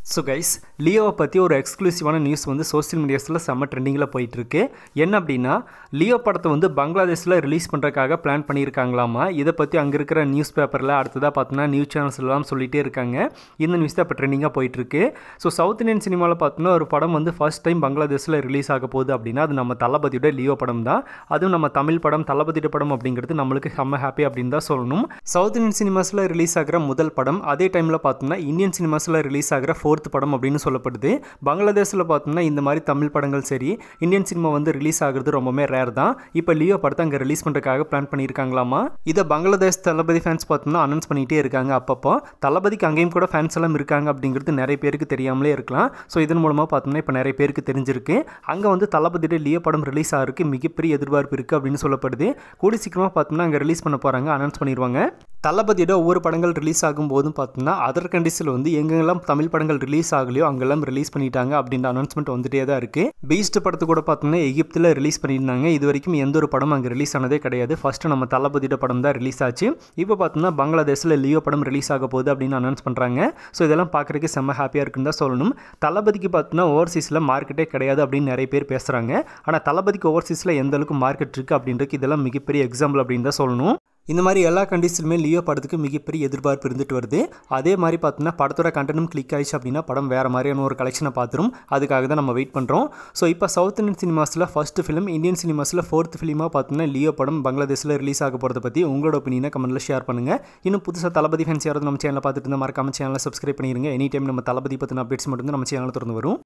so guys லியோவை பற்றி ஒரு எக்ஸ்க்ளூசிவான news வந்து சோஷியல் மீடியாஸில் செம்ம ட்ரெண்டிங்கில் போயிட்டுருக்கு என்ன அப்படின்னா லியோ படத்தை வந்து பங்களாதேஷில் ரிலீஸ் பண்ணுறதுக்காக பிளான் பண்ணியிருக்காங்களாமா இதை பற்றி அங்கே இருக்கிற நியூஸ் பேப்பரில் அடுத்ததாக பார்த்தோன்னா நியூஸ் சேனல்ஸ் எல்லாம் சொல்லிகிட்டே இருக்காங்க இந்த நியூஸ் தான் இப்போ ட்ரெண்டிங்காக போயிட்டுருக்கு ஸோ சவுத் இந்தியன் சினிமாவில் பார்த்தோன்னா ஒரு படம் வந்து ஃபர்ஸ்ட் டைம் பங்களாதேஷில் ரிலீஸ் ஆக போகுது அப்படின்னா அது நம்ம தளபதியோட லியோ படம் தான் அதுவும் நம்ம தமிழ் படம் தளபதியோட படம் அப்படிங்கிறது நம்மளுக்கு செம்ம ஹாப்பி அப்படின்னு தான் சொல்லணும் சவுத் இந்தியன் சினிமாஸில் ரிலீஸ் ஆகிற முதல் படம் அதே டைமில் பார்த்தோம்னா இந்தியன் சினிமாஸில் ரிலீஸ் ஆகிற ஃபோர்த் படம் அப்படின்னு சொல்லப்படுது பங்களாதேஷில் பார்த்தோம்னா இந்த மாதிரி தமிழ் படங்கள் சரி இந்தியன் சினிமா வந்து ரிலீஸ் ஆகுறது ரொம்பவே ரேர் தான் இப்போ லியோ படத்தை அங்கே ரிலீஸ் பண்ணுறதுக்காக பிளான் பண்ணியிருக்காங்களாமா இதை பங்களாதேஷ் தளபதி ஃபேன்ஸ் பார்த்தோம்னா அனௌன்ஸ் பண்ணிகிட்டே இருக்காங்க அப்பப்போ தளபதிக்கு அங்கேயும் கூட ஃபேன்ஸ் எல்லாம் இருக்காங்க அப்படிங்கிறது நிறைய பேருக்கு தெரியாமலே இருக்கலாம் ஸோ இதன் மூலமாக பார்த்தோம்னா இப்போ நிறைய பேருக்கு தெரிஞ்சிருக்கு அங்கே வந்து தளபதியோட லியோ படம் ரிலீஸ் ஆகிறதுக்கு மிகப்பெரிய எதிர்பார்ப்பு இருக்குது அப்படின்னு சொல்லப்படுது கூடி சீக்கிரமாக பார்த்தோம்னா அங்கே ரிலீஸ் பண்ண போகிறாங்க அனௌன்ஸ் பண்ணிடுவாங்க தளபதியோட ஒவ்வொரு படங்கள் ரிலீஸ் ஆகும்போதும் பார்த்தோம்னா அதர் கண்ட்ரீஸில் வந்து எங்கெல்லாம் தமிழ் படங்கள் ரிலீஸ் ஆகலையோ அங்கெல்லாம் ரிலீஸ் பண்ணிட்டாங்க அப்படின்ற அனௌன்ஸ்மெண்ட் வந்துட்டே தான் இருக்குது பீஸ்ட் படத்து கூட பார்த்தோம்னா எகிப்தில் ரிலீஸ் பண்ணியிருந்தாங்க இது வரைக்கும் எந்த ஒரு படம் அங்கே ரிலீஸ் ஆனதே கிடையாது ஃபஸ்ட்டு நம்ம தளபதியோட படம் தான் ரிலீஸ் ஆச்சு இப்போ பார்த்தோம்னா பங்களாதேஷில் லியோ படம் ரிலீஸ் ஆக போகுது அப்படின்னு அனௌன்ஸ் பண்ணுறாங்க ஸோ இதெல்லாம் பார்க்குறதுக்கு செம்ம ஹாப்பியாக இருக்குன்னு தான் சொல்லணும் தளபதிக்கு பார்த்தோம்னா ஓவர்சீஸில் மார்க்கெட்டே கிடையாது அப்படின்னு நிறைய பேர் பேசுகிறாங்க ஆனால் தளபதிக்கு ஓவர்சீஸில் எந்த அளவுக்கு மார்க்கெட் இருக்குது அப்படின்றதுக்கு இதெல்லாம் மிகப்பெரிய எக்ஸாம்பிள் அப்படின்னு தான் சொல்லணும் இந்த மாதிரி எல்லா கண்டிஷனுமே லியோ படத்துக்கு மிகப்பெரிய எதிர்பார்ப்பு இருந்துட்டு வருது அதே மாதிரி பார்த்தோன்னா படத்தோட கண்டனும் கிளிக் ஆயிடுச்சு அப்படின்னா படம் வேறு மாதிரியான ஒரு கலெக்ஷனை பார்த்துரும் அதுக்காக தான் நம்ம வெயிட் பண்ணுறோம் ஸோ இப்போ சவுத் இந்தியன் சினிமாஸில் ஃபஸ்ட்டு ஃபிலிம் இந்தியன் சினிமாஸில் ஃபோர்த் ஃபிலிமாக பார்த்தோன்னா லியோ படம் பங்களாதேஷில் ரிலீஸ் ஆக போகிறத பற்றி உங்களோட ஒப்பீனியனை கமெண்ட்டில் ஷேர் பண்ணுங்கள் இன்னும் புதுசாக தளபதி ஃபேன்ஸ் யாராவது நம்ம சேனலை பார்த்துட்டு இருந்தால் மறக்காம சேனலை சப்ஸ்கிரைப் பண்ணிடுங்க எனி டைம் நம்ம தளபதி பற்றின அப்டேட்ஸ் மட்டும் நம்ம சேனலில் திறந்து வரும்